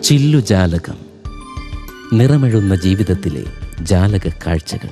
ചില്ലുജാലകം നിറമെഴുന്ന ജീവിതത്തിലെ ജാലക കാഴ്ചകൾ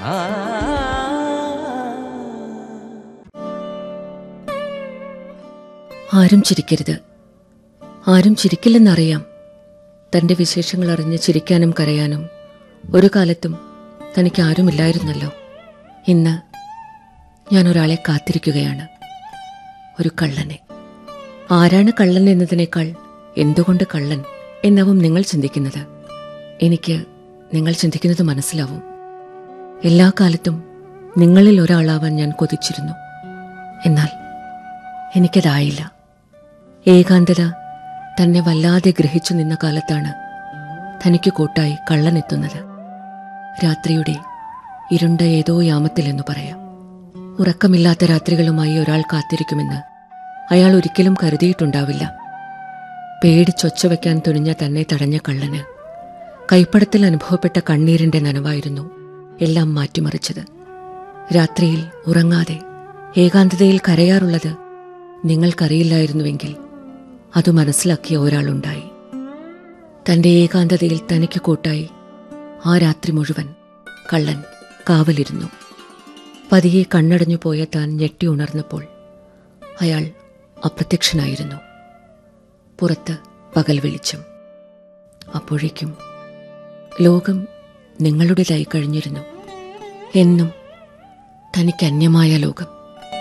ആരും ചിരിക്കരുത് ആരും ചിരിക്കില്ലെന്നറിയാം തന്റെ വിശേഷങ്ങൾ അറിഞ്ഞ് ചിരിക്കാനും കരയാനും ഒരു കാലത്തും തനിക്ക് ആരുമില്ലായിരുന്നല്ലോ ഇന്ന് ഞാൻ ഒരാളെ കാത്തിരിക്കുകയാണ് ഒരു കള്ളനെ ആരാണ് കള്ളൻ എന്നതിനേക്കാൾ എന്തുകൊണ്ട് കള്ളൻ എന്നാവും നിങ്ങൾ ചിന്തിക്കുന്നത് എനിക്ക് നിങ്ങൾ ചിന്തിക്കുന്നത് മനസ്സിലാവും എല്ലാ കാലത്തും നിങ്ങളിൽ ഒരാളാവാൻ ഞാൻ കൊതിച്ചിരുന്നു എന്നാൽ എനിക്കതായില്ല ഏകാന്തത തന്നെ വല്ലാതെ ഗ്രഹിച്ചു നിന്ന കാലത്താണ് തനിക്ക് കൂട്ടായി കള്ളനെത്തുന്നത് രാത്രിയുടെ ഇരുണ്ട ഏതോ യാമത്തിലെന്നു പറയാം ഉറക്കമില്ലാത്ത രാത്രികളുമായി ഒരാൾ കാത്തിരിക്കുമെന്ന് അയാൾ ഒരിക്കലും കരുതിയിട്ടുണ്ടാവില്ല പേടിച്ചൊച്ച വയ്ക്കാൻ തുനിഞ്ഞ തന്നെ തടഞ്ഞ കള്ളന് കൈപ്പടത്തിൽ അനുഭവപ്പെട്ട കണ്ണീരിന്റെ നനവായിരുന്നു എല്ലാം മാറ്റിമറിച്ചത് രാത്രിയിൽ ഉറങ്ങാതെ ഏകാന്തതയിൽ കരയാറുള്ളത് നിങ്ങൾക്കറിയില്ലായിരുന്നുവെങ്കിൽ അത് മനസ്സിലാക്കിയ ഒരാളുണ്ടായി തന്റെ ഏകാന്തതയിൽ തനിക്ക് കൂട്ടായി ആ രാത്രി മുഴുവൻ കള്ളൻ കാവലിരുന്നു പതിയെ കണ്ണടഞ്ഞു പോയ താൻ ഞെട്ടി ഉണർന്നപ്പോൾ അയാൾ അപ്രത്യക്ഷനായിരുന്നു പുറത്ത് പകൽ വെളിച്ചം അപ്പോഴേക്കും ലോകം നിങ്ങളുടേതായി കഴിഞ്ഞിരുന്നു എന്നും തനിക്ക് അന്യമായ ലോകം